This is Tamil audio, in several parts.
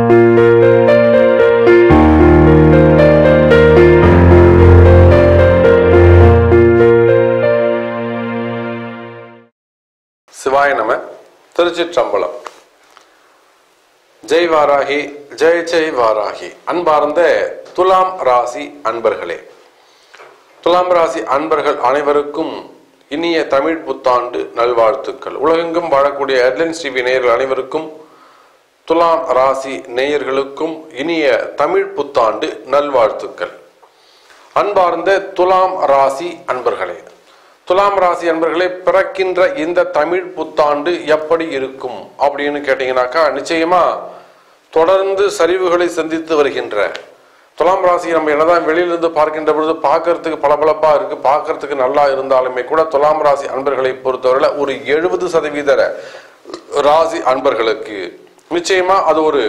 சிவாய நம திருச்சிற்றம்பலம் ஜெய் வாராகி ஜெய் ஜெய் வாராகி அன்பார்ந்த துலாம் ராசி அன்பர்களே துலாம் ராசி அன்பர்கள் அனைவருக்கும் இனிய தமிழ் புத்தாண்டு நல்வாழ்த்துக்கள் உலகெங்கும் வாழக்கூடிய ஹெட்லைன்ஸ் டிவி நேயர்கள் அனைவருக்கும் துலாம் ராசி நேயர்களுக்கும் இனிய தமிழ் புத்தாண்டு நல்வாழ்த்துக்கள் அன்பார்ந்த துலாம் ராசி அன்பர்களே துலாம் ராசி அன்பர்களே பிறக்கின்ற இந்த தமிழ் புத்தாண்டு எப்படி இருக்கும் அப்படின்னு கேட்டீங்கன்னாக்கா நிச்சயமா தொடர்ந்து சரிவுகளை சந்தித்து வருகின்ற துலாம் ராசி நம்ம என்னதான் வெளியிலிருந்து பார்க்கின்ற பொழுது பார்க்கறதுக்கு பளபளப்பா இருக்கு பார்க்கறதுக்கு நல்லா இருந்தாலுமே கூட துலாம் ராசி அன்பர்களை பொறுத்தவரையில ஒரு எழுபது சதவீத ராசி அன்பர்களுக்கு நிச்சயமா அது ஒரு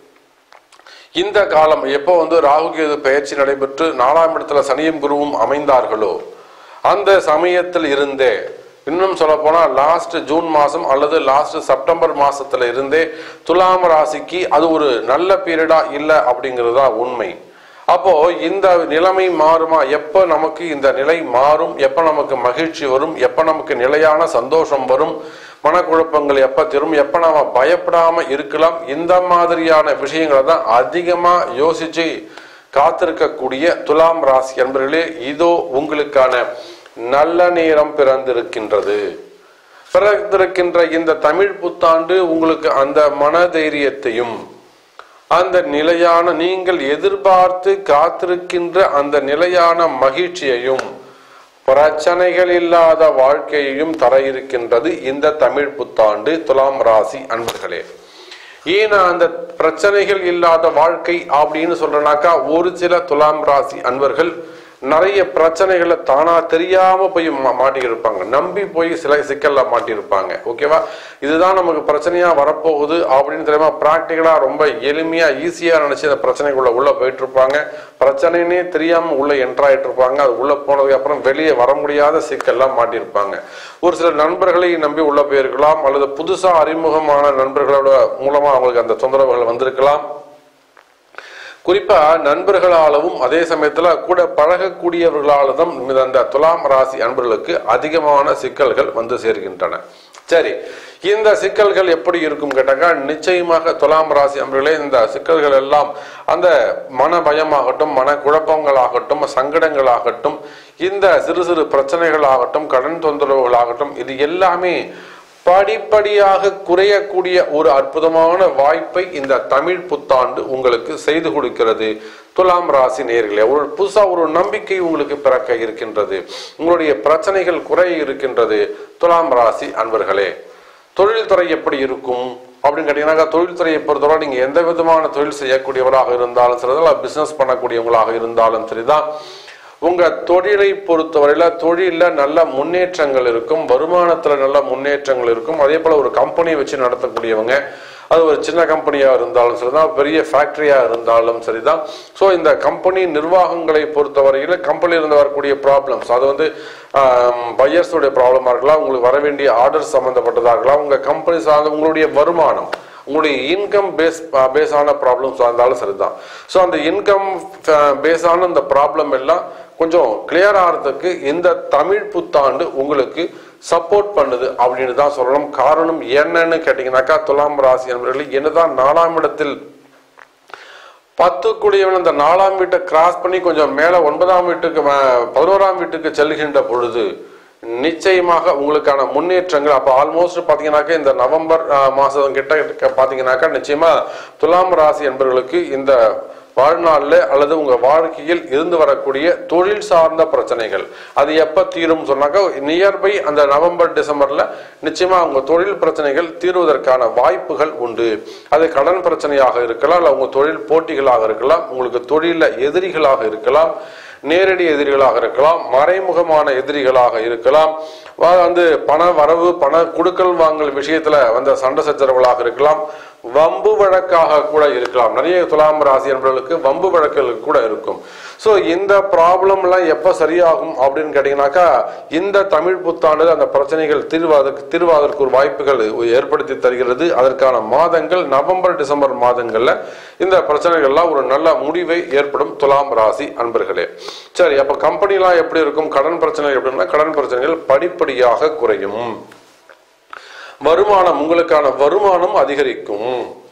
இந்த காலம் எப்போ வந்து ராகு கேது பயிற்சி நடைபெற்று நாலாம் இடத்துல சனியும் குருவும் அமைந்தார்களோ அந்த சமயத்தில் இருந்தே இன்னும் சொல்ல போனா லாஸ்ட் ஜூன் மாசம் அல்லது லாஸ்ட் செப்டம்பர் மாசத்துல இருந்தே துலாம் ராசிக்கு அது ஒரு நல்ல பீரியடா இல்லை அப்படிங்கிறது தான் உண்மை அப்போ இந்த நிலைமை மாறுமா எப்ப நமக்கு இந்த நிலை மாறும் எப்ப நமக்கு மகிழ்ச்சி வரும் எப்ப நமக்கு நிலையான சந்தோஷம் வரும் மனக்குழப்பங்கள் எப்ப தரும் எப்ப நாம பயப்படாம இருக்கலாம் இந்த மாதிரியான விஷயங்களை தான் அதிகமா யோசிச்சு காத்திருக்கக்கூடிய துலாம் ராசி என்பர்களே இதோ உங்களுக்கான நல்ல நேரம் பிறந்திருக்கின்றது பிறந்திருக்கின்ற இந்த தமிழ் புத்தாண்டு உங்களுக்கு அந்த மனதைரியத்தையும் அந்த நிலையான நீங்கள் எதிர்பார்த்து காத்திருக்கின்ற அந்த நிலையான மகிழ்ச்சியையும் பிரச்சனைகள் இல்லாத வாழ்க்கையையும் தர இருக்கின்றது இந்த தமிழ் புத்தாண்டு துலாம் ராசி அன்பர்களே ஏன்னா அந்த பிரச்சனைகள் இல்லாத வாழ்க்கை அப்படின்னு சொல்றனாக்கா ஒரு சில துலாம் ராசி அன்பர்கள் நிறைய பிரச்சனைகளை தானா தெரியாம போய் மா- மாட்டியிருப்பாங்க நம்பி போய் சில சிக்கல்ல மாட்டியிருப்பாங்க ஓகேவா இதுதான் நமக்கு பிரச்சனையா வரப்போகுது அப்படின்னு தெரியாம பிராக்டிக்கலா ரொம்ப எளிமையா ஈஸியா நினைச்சு அந்த பிரச்சனைக்குள்ள உள்ள போயிட்டு இருப்பாங்க பிரச்சனைனே தெரியாம உள்ள என்ட்ராயிட்டு இருப்பாங்க அது உள்ள போனதுக்கு அப்புறம் வெளியே வர முடியாத சிக்கல்லாம் மாட்டியிருப்பாங்க ஒரு சில நண்பர்களை நம்பி உள்ள போயிருக்கலாம் அல்லது புதுசா அறிமுகமான நண்பர்களோட மூலமா அவங்களுக்கு அந்த தொந்தரவுகள் வந்திருக்கலாம் குறிப்பா நண்பர்களாலும் அதே சமயத்துல கூட பழகக்கூடியவர்களாலும் அந்த துலாம் ராசி அன்பர்களுக்கு அதிகமான சிக்கல்கள் வந்து சேர்கின்றன சரி இந்த சிக்கல்கள் எப்படி இருக்கும் கேட்டாக்கா நிச்சயமாக துலாம் ராசி அன்பர்களே இந்த சிக்கல்கள் எல்லாம் அந்த மன பயமாகட்டும் மன குழப்பங்களாகட்டும் சங்கடங்களாகட்டும் இந்த சிறு சிறு பிரச்சனைகளாகட்டும் கடன் தொந்தரவுகளாகட்டும் இது எல்லாமே படிப்படியாக குறையக்கூடிய ஒரு அற்புதமான வாய்ப்பை இந்த தமிழ் புத்தாண்டு உங்களுக்கு செய்து கொடுக்கிறது துலாம் ராசி நேர்களே ஒரு புதுசா ஒரு நம்பிக்கை உங்களுக்கு பிறக்க இருக்கின்றது உங்களுடைய பிரச்சனைகள் குறைய இருக்கின்றது துலாம் ராசி அன்பர்களே தொழில்துறை எப்படி இருக்கும் அப்படின்னு கேட்டீங்கன்னாக்கா தொழில்துறையை பொறுத்தவரை நீங்க எந்த விதமான தொழில் செய்யக்கூடியவராக இருந்தாலும் சரிதான் பிசினஸ் பண்ணக்கூடியவங்களாக இருந்தாலும் சரிதான் உங்க தொழிலை பொறுத்தவரையில தொழில நல்ல முன்னேற்றங்கள் இருக்கும் வருமானத்துல நல்ல முன்னேற்றங்கள் இருக்கும் அதே போல ஒரு கம்பெனி வச்சு நடத்தக்கூடியவங்க அது ஒரு சின்ன கம்பெனியா இருந்தாலும் சரிதான் பெரிய ஃபேக்டரியா இருந்தாலும் சரிதான் ஸோ இந்த கம்பெனி நிர்வாகங்களை பொறுத்தவரையில கம்பெனில இருந்து வரக்கூடிய ப்ராப்ளம்ஸ் அது வந்து பையர்ஸோடைய ப்ராப்ளமா இருக்கலாம் உங்களுக்கு வர வேண்டிய ஆர்டர் சம்பந்தப்பட்டதாக இருக்கலாம் உங்க கம்பெனி சார்ந்த உங்களுடைய வருமானம் உங்களுடைய இன்கம் பேஸ் பேஸான ப்ராப்ளம்ஸ் இருந்தாலும் சரிதான் ஸோ அந்த இன்கம் பேஸான அந்த ப்ராப்ளம் எல்லாம் கொஞ்சம் கிளியர் ஆகிறதுக்கு இந்த தமிழ் புத்தாண்டு உங்களுக்கு சப்போர்ட் பண்ணுது அப்படின்னு தான் சொல்லணும் காரணம் என்னன்னு கேட்டீங்கன்னாக்கா துலாம் ராசி என்பவர்கள் என்னதான் நாலாம் இடத்தில் பத்து கூடியவன் இந்த நாலாம் வீட்டை கிராஸ் பண்ணி கொஞ்சம் மேல ஒன்பதாம் வீட்டுக்கு ம- பதினோராம் வீட்டுக்கு செல்கின்ற பொழுது நிச்சயமாக உங்களுக்கான முன்னேற்றங்கள் அப்போ ஆல்மோஸ்ட் பார்த்தீங்கன்னாக்கா இந்த நவம்பர் ஆஹ், மாசம் கிட்ட கிட்ட பார்த்தீங்கன்னாக்கா நிச்சயமா துலாம் ராசி என்பவர்களுக்கு இந்த வாழ்நாளில் அல்லது உங்க வாழ்க்கையில் இருந்து வரக்கூடிய தொழில் சார்ந்த பிரச்சனைகள் அது எப்ப தீரும் சொன்னாக்கா நியர்பை அந்த நவம்பர் டிசம்பர்ல நிச்சயமா உங்க தொழில் பிரச்சனைகள் தீர்வதற்கான வாய்ப்புகள் உண்டு அது கடன் பிரச்சனையாக இருக்கலாம் இல்ல உங்க தொழில் போட்டிகளாக இருக்கலாம் உங்களுக்கு தொழில எதிரிகளாக இருக்கலாம் நேரடி எதிரிகளாக இருக்கலாம் மறைமுகமான எதிரிகளாக இருக்கலாம் வ- வந்து பண வரவு பண குடுக்கல் வாங்கல் விஷயத்துல வந்த சண்டை சச்சரவுகளாக இருக்கலாம் வம்பு வழக்காக கூட இருக்கலாம் நிறைய துலாம் ராசி என்பவர்களுக்கு வம்பு வழக்குகள் கூட இருக்கும் ஸோ இந்த ப்ராப்ளம்லாம் எப்போ சரியாகும் அப்படின்னு கேட்டிங்கனாக்கா இந்த தமிழ் புத்தாண்டு அந்த பிரச்சனைகள் தீர்வாதற்கு தீர்வாதற்கு ஒரு வாய்ப்புகள் ஏற்படுத்தி தருகிறது அதற்கான மாதங்கள் நவம்பர் டிசம்பர் மாதங்களில் இந்த பிரச்சனைகள்லாம் ஒரு நல்ல முடிவை ஏற்படும் துலாம் ராசி அன்பர்களே சரி அப்போ கம்பெனிலாம் எப்படி இருக்கும் கடன் பிரச்சனை எப்படின்னா கடன் பிரச்சனைகள் படிப்படியாக குறையும் வருமானம் உங்களுக்கான வருமானம் அதிகரிக்கும்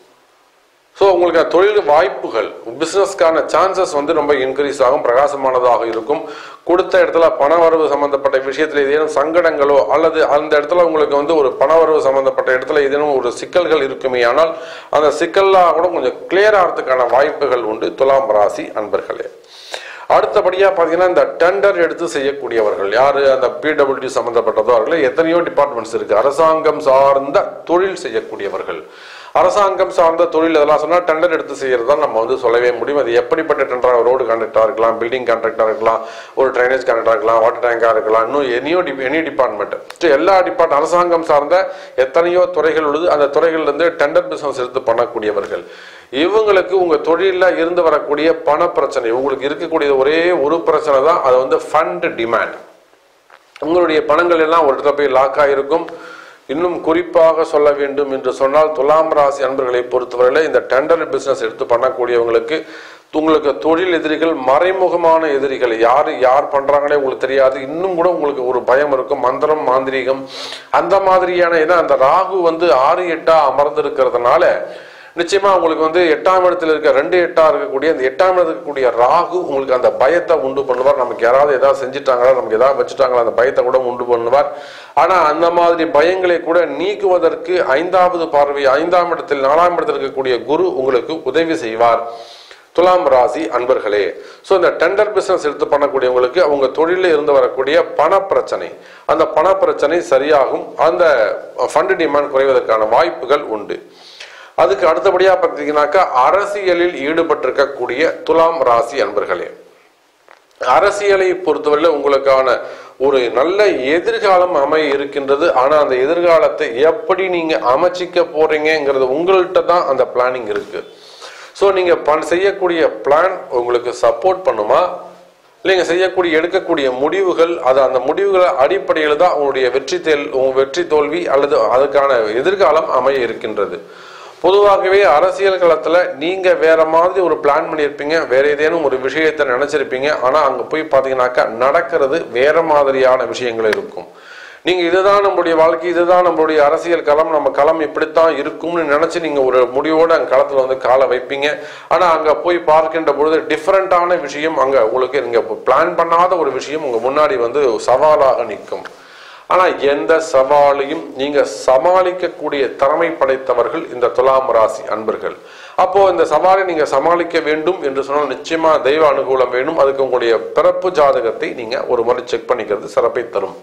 ஸோ உங்களுக்கு தொழில் வாய்ப்புகள் பிஸ்னஸ்க்கான சான்சஸ் வந்து ரொம்ப இன்க்ரீஸ் ஆகும் பிரகாசமானதாக இருக்கும் கொடுத்த இடத்துல பண வரவு சம்பந்தப்பட்ட விஷயத்தில் ஏதேனும் சங்கடங்களோ அல்லது அந்த இடத்துல உங்களுக்கு வந்து ஒரு பண வரவு சம்பந்தப்பட்ட இடத்துல ஏதேனும் ஒரு சிக்கல்கள் இருக்குமே ஆனால் அந்த சிக்கல்லாம் கூட கொஞ்சம் கிளியர் ஆகிறதுக்கான வாய்ப்புகள் உண்டு துலாம் ராசி அன்பர்களே அடுத்தபடியா பார்த்தீங்கன்னா இந்த டெண்டர் எடுத்து செய்யக்கூடியவர்கள் யாரு அந்த பிடபிள்யூடி சம்பந்தப்பட்டதோ அவர்கள் எத்தனையோ டிபார்ட்மெண்ட்ஸ் இருக்கு அரசாங்கம் சார்ந்த தொழில் செய்யக்கூடியவர்கள் அரசாங்கம் சார்ந்த தொழில் இதெல்லாம் சொன்னா டெண்டர் எடுத்து செய்யறது தான் நம்ம வந்து சொல்லவே முடியும் அது எப்படிப்பட்ட டெண்டர் ரோடு கான்ட்ராக்டா இருக்கலாம் பில்டிங் கான்ட்ராக்டா இருக்கலாம் ஒரு ட்ரைனேஜ் கான்ட்ராக்டா இருக்கலாம் வாட்டர் டேங்கா இருக்கலாம் இன்னும் எனியோ எனி டிபார்ட்மெண்ட் எல்லா டிபார்ட் அரசாங்கம் சார்ந்த எத்தனையோ துறைகள் உள்ளது அந்த துறைகள்ல இருந்து டெண்டர் பிசினஸ் எடுத்து பண்ணக்கூடியவர்கள் இவங்களுக்கு உங்க தொழிலில் இருந்து வரக்கூடிய பண பிரச்சனை உங்களுக்கு இருக்கக்கூடிய ஒரே ஒரு பிரச்சனை தான் அது வந்து ஃபண்ட் டிமாண்ட் உங்களுடைய பணங்கள் எல்லாம் ஒரு இடத்துல போய் லாக் ஆகிருக்கும் இன்னும் குறிப்பாக சொல்ல வேண்டும் என்று சொன்னால் துலாம் ராசி அன்பர்களை பொறுத்தவரையில இந்த டெண்டர் பிசினஸ் எடுத்து பண்ணக்கூடியவங்களுக்கு உங்களுக்கு தொழில் எதிரிகள் மறைமுகமான எதிரிகள் யார் யார் பண்றாங்களே உங்களுக்கு தெரியாது இன்னும் கூட உங்களுக்கு ஒரு பயம் இருக்கும் மந்திரம் மாந்திரீகம் அந்த மாதிரியான ஏன்னா அந்த ராகு வந்து ஆறு எட்டா அமர்ந்து இருக்கிறதுனால நிச்சயமா உங்களுக்கு வந்து எட்டாம் இடத்துல இருக்க ரெண்டு எட்டா இருக்கக்கூடிய அந்த எட்டாம் இடத்துல இருக்கக்கூடிய ராகு உங்களுக்கு அந்த பயத்தை உண்டு பண்ணுவார் நமக்கு யாராவது ஏதாவது செஞ்சுட்டாங்களா நமக்கு ஏதாவது வச்சுட்டாங்களா அந்த பயத்தை கூட உண்டு பண்ணுவார் ஆனா அந்த மாதிரி பயங்களை கூட நீக்குவதற்கு ஐந்தாவது பார்வை ஐந்தாம் இடத்தில் நாலாம் இடத்தில் இருக்கக்கூடிய குரு உங்களுக்கு உதவி செய்வார் துலாம் ராசி அன்பர்களே ஸோ இந்த டெண்டர் பிசினஸ் எடுத்து பண்ணக்கூடியவங்களுக்கு அவங்க தொழிலில் இருந்து வரக்கூடிய பண பிரச்சனை அந்த பண பிரச்சனை சரியாகும் அந்த ஃபண்ட் டிமாண்ட் குறைவதற்கான வாய்ப்புகள் உண்டு அதுக்கு அடுத்தபடியா பார்த்தீங்கன்னாக்கா அரசியலில் ஈடுபட்டிருக்கக்கூடிய துலாம் ராசி அன்பர்களே அரசியலை பொறுத்தவரையில உங்களுக்கான ஒரு நல்ல எதிர்காலம் அமைய இருக்கின்றது ஆனா அந்த எதிர்காலத்தை எப்படி நீங்க அமைச்சிக்க போறீங்கிறது உங்கள்கிட்ட தான் அந்த பிளானிங் இருக்கு ஸோ நீங்க பண் செய்யக்கூடிய பிளான் உங்களுக்கு சப்போர்ட் பண்ணுமா இல்லைங்க செய்யக்கூடிய எடுக்கக்கூடிய முடிவுகள் அது அந்த முடிவுகள் அடிப்படையில் தான் உங்களுடைய வெற்றி தேல் உங்க வெற்றி தோல்வி அல்லது அதுக்கான எதிர்காலம் அமைய இருக்கின்றது பொதுவாகவே அரசியல் களத்துல நீங்க வேற மாதிரி ஒரு பிளான் பண்ணியிருப்பீங்க வேற ஏதேனும் ஒரு விஷயத்தை நினைச்சிருப்பீங்க ஆனா அங்க போய் பாத்தீங்கன்னாக்கா நடக்கிறது வேற மாதிரியான விஷயங்கள் இருக்கும் நீங்க இதுதான் நம்மளுடைய வாழ்க்கை இதுதான் நம்மளுடைய அரசியல் களம் நம்ம களம் இப்படித்தான் இருக்கும்னு நினைச்சு நீங்க ஒரு முடிவோட அங்க களத்துல வந்து காலை வைப்பீங்க ஆனா அங்க போய் பார்க்கின்ற பொழுது டிஃப்ரெண்டான விஷயம் அங்க உங்களுக்கு நீங்க பிளான் பண்ணாத ஒரு விஷயம் உங்க முன்னாடி வந்து சவாலாக நிற்கும் ஆனா எந்த சவாலையும் நீங்க சமாளிக்கக்கூடிய திறமை படைத்தவர்கள் இந்த துலாம் ராசி அன்பர்கள் அப்போ இந்த சவாலை நீங்க சமாளிக்க வேண்டும் என்று சொன்னால் நிச்சயமா தெய்வ அனுகூலம் வேணும் அதுக்கு உங்களுடைய பிறப்பு ஜாதகத்தை நீங்க ஒரு முறை செக் பண்ணிக்கிறது சிறப்பை தரும்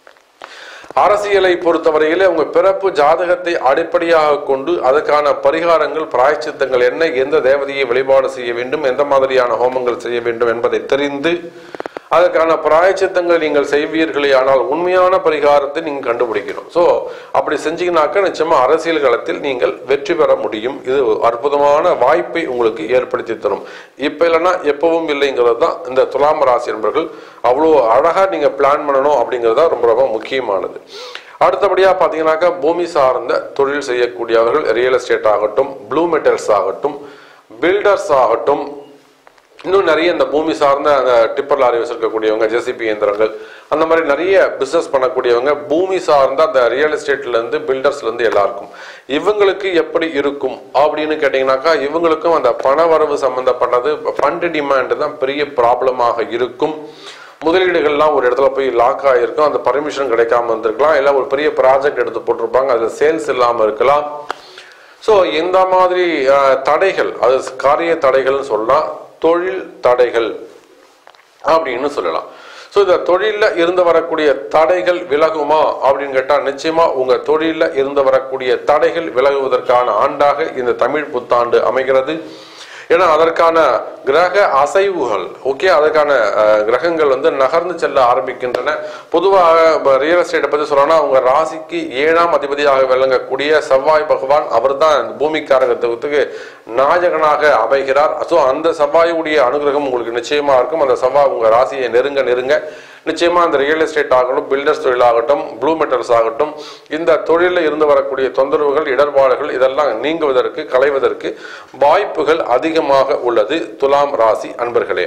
அரசியலை பொறுத்தவரையிலே உங்க பிறப்பு ஜாதகத்தை அடிப்படையாக கொண்டு அதற்கான பரிகாரங்கள் பிராயச்சித்தங்கள் என்ன எந்த தேவதையை வழிபாடு செய்ய வேண்டும் எந்த மாதிரியான ஹோமங்கள் செய்ய வேண்டும் என்பதை தெரிந்து அதற்கான பிராயச்சித்தங்கள் நீங்கள் செய்வீர்களே ஆனால் உண்மையான பரிகாரத்தை நீங்கள் கண்டுபிடிக்கணும் ஸோ அப்படி செஞ்சீங்கன்னாக்கா நிச்சயமா அரசியல் களத்தில் நீங்கள் வெற்றி பெற முடியும் இது அற்புதமான வாய்ப்பை உங்களுக்கு ஏற்படுத்தி தரும் இப்போ இல்லைன்னா எப்பவும் இல்லைங்கிறது தான் இந்த துலாம் ராசி என்பர்கள் அவ்வளோ அழகாக நீங்கள் பிளான் பண்ணணும் அப்படிங்கிறது தான் ரொம்ப ரொம்ப முக்கியமானது அடுத்தபடியாக பார்த்தீங்கன்னாக்கா பூமி சார்ந்த தொழில் செய்யக்கூடியவர்கள் ரியல் எஸ்டேட் ஆகட்டும் ப்ளூ மெட்டல்ஸ் ஆகட்டும் பில்டர்ஸ் ஆகட்டும் இன்னும் நிறைய இந்த பூமி சார்ந்த அந்த டிப்பர் லாரி வச்சிருக்கக்கூடியவங்க ஜேசிபி இயந்திரங்கள் அந்த மாதிரி நிறைய பிசினஸ் பண்ணக்கூடியவங்க பூமி சார்ந்த அந்த ரியல் எஸ்டேட்ல இருந்து பில்டர்ஸ்ல இருந்து எல்லாருக்கும் இவங்களுக்கு எப்படி இருக்கும் அப்படின்னு கேட்டீங்கன்னாக்கா இவங்களுக்கும் அந்த பண வரவு சம்பந்தப்பட்டது ஃபண்ட் டிமாண்ட் தான் பெரிய ப்ராப்ளமாக இருக்கும் முதலீடுகள்லாம் ஒரு இடத்துல போய் லாக் ஆகிருக்கும் அந்த பர்மிஷன் கிடைக்காம இருந்திருக்கலாம் இல்லை ஒரு பெரிய ப்ராஜெக்ட் எடுத்து போட்டிருப்பாங்க அதில் சேல்ஸ் இல்லாமல் இருக்கலாம் ஸோ இந்த மாதிரி அஹ், தடைகள் அது காரிய தடைகள்னு சொல்லலாம் தொழில் தடைகள் அப்படின்னு சொல்லலாம் ஸோ இந்த தொழிலில் இருந்து வரக்கூடிய தடைகள் விலகுமா அப்படின்னு கேட்டால் நிச்சயமா உங்க தொழிலில் இருந்து வரக்கூடிய தடைகள் விலகுவதற்கான ஆண்டாக இந்த தமிழ் புத்தாண்டு அமைகிறது ஏன்னா அதற்கான கிரக அசைவுகள் ஓகே அதற்கான அஹ், கிரகங்கள் வந்து நகர்ந்து செல்ல ஆரம்பிக்கின்றன பொதுவாக ரியல் எஸ்டேட்டை பத்தி சொல்லணும்னா அவங்க ராசிக்கு ஏழாம் அதிபதியாக விளங்கக்கூடிய செவ்வாய் பகவான் அவர் தான் பூமிக்காரகத்துவத்துக்கு நாயகனாக அமைகிறார் ஸோ அந்த செவ்வாயுடைய அனுகிரகம் உங்களுக்கு நிச்சயமா இருக்கும் அந்த செவ்வாய் உங்க ராசியை நெருங்க நெருங்க நிச்சயமா அந்த ரியல் எஸ்டேட் ஆகட்டும் பில்டர்ஸ் தொழிலாகட்டும் ப்ளூ மெட்டல்ஸ் ஆகட்டும் இந்த தொழிலில் இருந்து வரக்கூடிய தொந்தரவுகள் இடர்பாடுகள் இதெல்லாம் நீங்குவதற்கு களைவதற்கு வாய்ப்புகள் அதிகமாக உள்ளது துலாம் ராசி அன்பர்களே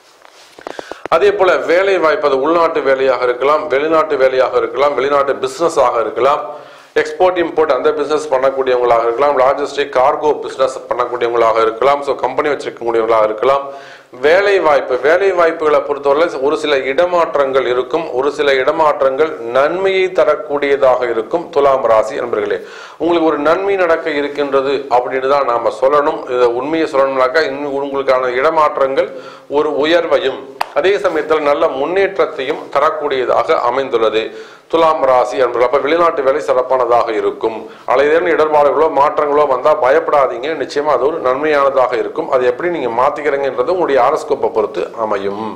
அதே போல வேலை வாய்ப்பு அது உள்நாட்டு வேலையாக இருக்கலாம் வெளிநாட்டு வேலையாக இருக்கலாம் வெளிநாட்டு பிசினஸ் ஆக இருக்கலாம் எக்ஸ்போர்ட் இம்போர்ட் அந்த பிசினஸ் பண்ணக்கூடியவங்களாக இருக்கலாம் லாஜிஸ்டிக் கார்கோ பிசினஸ் பண்ணக்கூடியவங்களாக இருக்கலாம் ஸோ கம்பெனி வச்சிருக்கக்கூடியவங்களாக இருக்கலாம் வேலை வாய்ப்பு வேலை வாய்ப்புகளை பொறுத்தவரை ஒரு சில இடமாற்றங்கள் இருக்கும் ஒரு சில இடமாற்றங்கள் நன்மையை தரக்கூடியதாக இருக்கும் துலாம் ராசி நண்பர்களே உங்களுக்கு ஒரு நன்மை நடக்க இருக்கின்றது அப்படின்னு தான் நாம சொல்லணும் இதை உண்மையை சொல்லணும்னாக்கா இன்னும் உங்களுக்கான இடமாற்றங்கள் ஒரு உயர்வையும் அதே சமயத்தில் நல்ல முன்னேற்றத்தையும் தரக்கூடியதாக அமைந்துள்ளது துலாம் ராசி என்பது அப்ப வெளிநாட்டு வேலை சிறப்பானதாக இருக்கும் அலைதேன் இடர்பாடுகளோ மாற்றங்களோ வந்தால் பயப்படாதீங்க நிச்சயமா அது ஒரு நன்மையானதாக இருக்கும் அது எப்படி நீங்க மாத்திக்கிறீங்கன்றது உங்களுடைய ஆரஸ்கோப்பை பொறுத்து அமையும்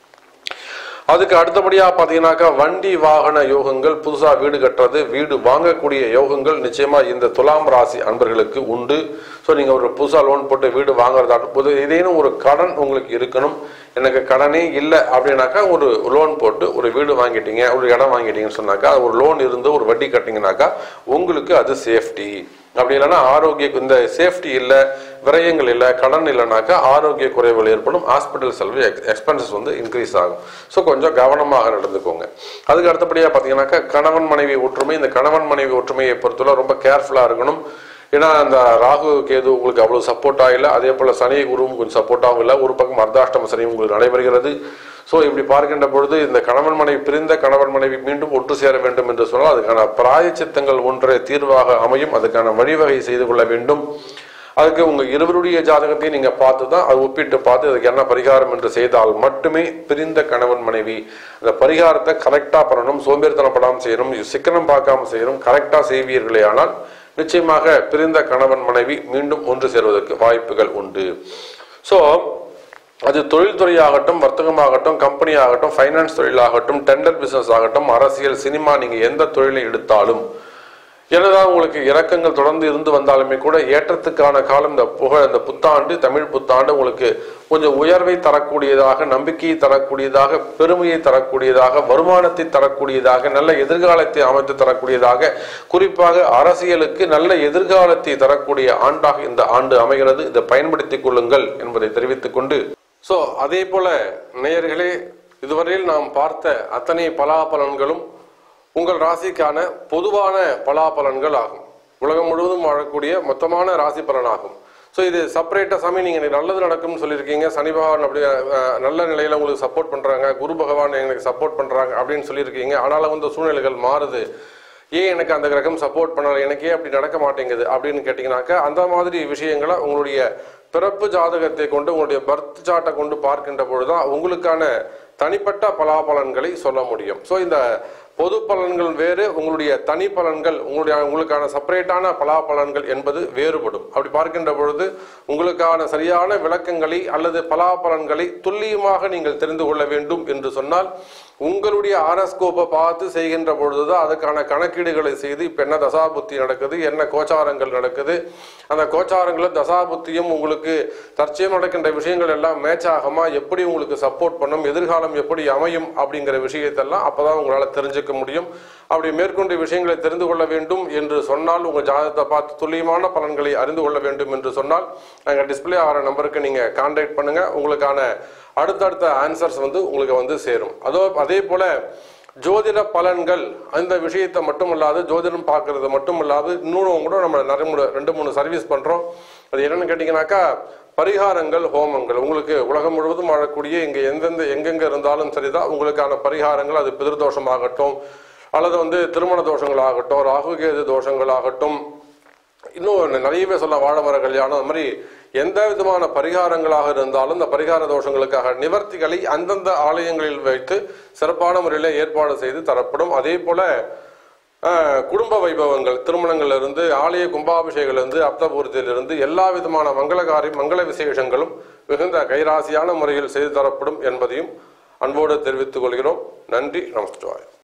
அதுக்கு அடுத்தபடியா பாத்தீங்கன்னாக்கா வண்டி வாகன யோகங்கள் புதுசா வீடு கட்டுறது வீடு வாங்கக்கூடிய யோகங்கள் நிச்சயமா இந்த துலாம் ராசி அன்பர்களுக்கு உண்டு ஸோ நீங்க ஒரு புதுசா லோன் போட்டு வீடு வாங்குறதாட்டும் புது ஏதேனும் ஒரு கடன் உங்களுக்கு இருக்கணும் எனக்கு கடனே இல்லை அப்படின்னாக்கா ஒரு லோன் போட்டு ஒரு வீடு வாங்கிட்டீங்க ஒரு இடம் வாங்கிட்டீங்கன்னு சொன்னாக்கா அது ஒரு லோன் இருந்து ஒரு வட்டி கட்டிங்கனாக்கா உங்களுக்கு அது சேஃப்டி அப்படி இல்லைன்னா ஆரோக்கிய இந்த சேஃப்டி இல்லை விரயங்கள் இல்லை கடன் இல்லைனாக்கா ஆரோக்கிய குறைவுகள் ஏற்படும் ஹாஸ்பிட்டல் செலவு எக்ஸ்பென்சஸ் வந்து இன்க்ரீஸ் ஆகும் ஸோ கொஞ்சம் கவனமாக நடந்துக்கோங்க அதுக்கு அடுத்தபடியாக பார்த்தீங்கன்னாக்கா கணவன் மனைவி ஒற்றுமை இந்த கணவன் மனைவி ஒற்றுமையை பொறுத்தவரை ரொம்ப கேர்ஃபுல்லாக இருக்கணும் ஏன்னா அந்த ராகு கேது உங்களுக்கு அவ்வளவு சப்போர்ட்டாக இல்லை அதே போல் சனி குருவும் கொஞ்சம் சப்போர்ட்டாகவும் இல்லை ஒரு பக்கம் அர்த்தாஷ்டம சனி உங்களுக்கு நடைபெறுகிறது ஸோ இப்படி பார்க்கின்ற பொழுது இந்த கணவன் மனைவி பிரிந்த கணவன் மனைவி மீண்டும் ஒன்று சேர வேண்டும் என்று சொன்னால் அதுக்கான பிராயச்சித்தங்கள் ஒன்றே தீர்வாக அமையும் அதுக்கான வழிவகை செய்து கொள்ள வேண்டும் அதுக்கு உங்க இருவருடைய ஜாதகத்தையும் நீங்க பார்த்து தான் அதை ஒப்பிட்டு பார்த்து அதுக்கு என்ன பரிகாரம் என்று செய்தால் மட்டுமே பிரிந்த கணவன் மனைவி அந்த பரிகாரத்தை கரெக்டா பண்ணணும் சோம்பேறித்தனப்படாமல் செய்யணும் சிக்கனம் பார்க்காம செய்யணும் கரெக்டா செய்வீர்களே ஆனால் நிச்சயமாக பிரிந்த கணவன் மனைவி மீண்டும் ஒன்று சேர்வதற்கு வாய்ப்புகள் உண்டு ஸோ அது தொழில்துறையாகட்டும் வர்த்தகமாகட்டும் கம்பெனி ஆகட்டும் ஃபைனான்ஸ் தொழிலாகட்டும் டெண்டர் பிசினஸ் ஆகட்டும் அரசியல் சினிமா நீங்க எந்த தொழிலை எடுத்தாலும் என்னதான் உங்களுக்கு இறக்கங்கள் தொடர்ந்து இருந்து வந்தாலுமே கூட ஏற்றத்துக்கான காலம் இந்த புகழ் இந்த புத்தாண்டு தமிழ் புத்தாண்டு உங்களுக்கு கொஞ்சம் உயர்வை தரக்கூடியதாக நம்பிக்கையை தரக்கூடியதாக பெருமையை தரக்கூடியதாக வருமானத்தை தரக்கூடியதாக நல்ல எதிர்காலத்தை அமைத்து தரக்கூடியதாக குறிப்பாக அரசியலுக்கு நல்ல எதிர்காலத்தை தரக்கூடிய ஆண்டாக இந்த ஆண்டு அமைகிறது இதை பயன்படுத்திக் கொள்ளுங்கள் என்பதை தெரிவித்துக் கொண்டு சோ அதே போல நேயர்களே இதுவரையில் நாம் பார்த்த அத்தனை பலாபலன்களும் உங்கள் ராசிக்கான பொதுவான பலாபலன்கள் ஆகும் உலகம் முழுவதும் வாழக்கூடிய மொத்தமான ராசி பலனாகும் ஸோ இது செப்பரேட்டாக சாமி நீங்கள் எனக்கு நல்லது நடக்கும்னு சொல்லியிருக்கீங்க சனி பகவான் அப்படி அஹ், நல்ல நிலையில் உங்களுக்கு சப்போர்ட் பண்ணுறாங்க குரு பகவான் எனக்கு சப்போர்ட் பண்ணுறாங்க அப்படின்னு சொல்லியிருக்கீங்க ஆனாலும் வந்து சூழ்நிலைகள் மாறுது ஏன் எனக்கு அந்த கிரகம் சப்போர்ட் பண்ணல எனக்கு ஏன் அப்படி நடக்க மாட்டேங்குது அப்படின்னு கேட்டிங்கனாக்கா அந்த மாதிரி விஷயங்களை உங்களுடைய பிறப்பு ஜாதகத்தை கொண்டு உங்களுடைய பர்த் சார்ட்டை கொண்டு பார்க்கின்ற பொழுதுதான் உங்களுக்கான தனிப்பட்ட பலாபலன்களை சொல்ல முடியும் ஸோ இந்த பொது பலன்கள் வேறு உங்களுடைய தனி பலன்கள் உங்களுடைய உங்களுக்கான செப்பரேட்டான பலாபலன்கள் என்பது வேறுபடும் அப்படி பார்க்கின்ற பொழுது உங்களுக்கான சரியான விளக்கங்களை அல்லது பலாபலன்களை துல்லியமாக நீங்கள் தெரிந்து கொள்ள வேண்டும் என்று சொன்னால் உங்களுடைய ஆரஸ்கோப்பை பார்த்து செய்கின்ற பொழுதுதான் அதுக்கான கணக்கீடுகளை செய்து இப்போ என்ன தசாபுத்தி நடக்குது என்ன கோச்சாரங்கள் நடக்குது அந்த கோச்சாரங்களும் தசாபுத்தியும் உங்களுக்கு தற்சயம் நடக்கின்ற விஷயங்கள் எல்லாம் மேட்ச் ஆகுமா எப்படி உங்களுக்கு சப்போர்ட் பண்ணும் எதிர்காலம் எப்படி அமையும் அப்படிங்கிற விஷயத்தெல்லாம் அப்பதான் உங்களால் தெரிஞ்சுக்க முடியும் அப்படி மேற்கொண்ட விஷயங்களை தெரிந்து கொள்ள வேண்டும் என்று சொன்னால் உங்கள் ஜாதகத்தை பார்த்து துல்லியமான பலன்களை அறிந்து கொள்ள வேண்டும் என்று சொன்னால் நாங்கள் டிஸ்பிளே ஆகிற நம்பருக்கு நீங்கள் கான்டாக்ட் பண்ணுங்க உங்களுக்கான அடுத்தடுத்த ஆன்சர்ஸ் வந்து உங்களுக்கு வந்து சேரும் அதோ அதே போல ஜோதிட பலன்கள் அந்த விஷயத்தை மட்டும் இல்லாது ஜோதிடம் பார்க்கறது மட்டும் இல்லாது இன்னும் கூட நம்ம நிறைய மூணு ரெண்டு மூணு சர்வீஸ் பண்றோம் அது என்னன்னு கேட்டிங்கனாக்கா பரிகாரங்கள் ஹோமங்கள் உங்களுக்கு உலகம் முழுவதும் வாழக்கூடிய இங்க எந்தெந்த எங்கெங்க இருந்தாலும் சரிதான் உங்களுக்கான பரிகாரங்கள் அது பிதிர்தோஷமாகட்டும் அல்லது வந்து திருமண தோஷங்களாகட்டும் ராகுகேது தோஷங்களாகட்டும் இன்னும் நிறையவே சொல்ல வாழமர கல்யாணம் அந்த மாதிரி எந்த விதமான பரிகாரங்களாக இருந்தாலும் இந்த பரிகார தோஷங்களுக்காக நிவர்த்திகளை அந்தந்த ஆலயங்களில் வைத்து சிறப்பான முறையில் ஏற்பாடு செய்து தரப்படும் அதே போல ஆஹ், குடும்ப வைபவங்கள் திருமணங்கள்ல இருந்து ஆலய கும்பாபிஷேகங்கள்ல இருந்து அப்தபூர்த்தியிலிருந்து எல்லா விதமான மங்களகாரி மங்கள விசேஷங்களும் மிகுந்த கைராசியான முறையில் செய்து தரப்படும் என்பதையும் அன்போடு தெரிவித்துக் கொள்கிறோம் நன்றி நமஸ்காரம்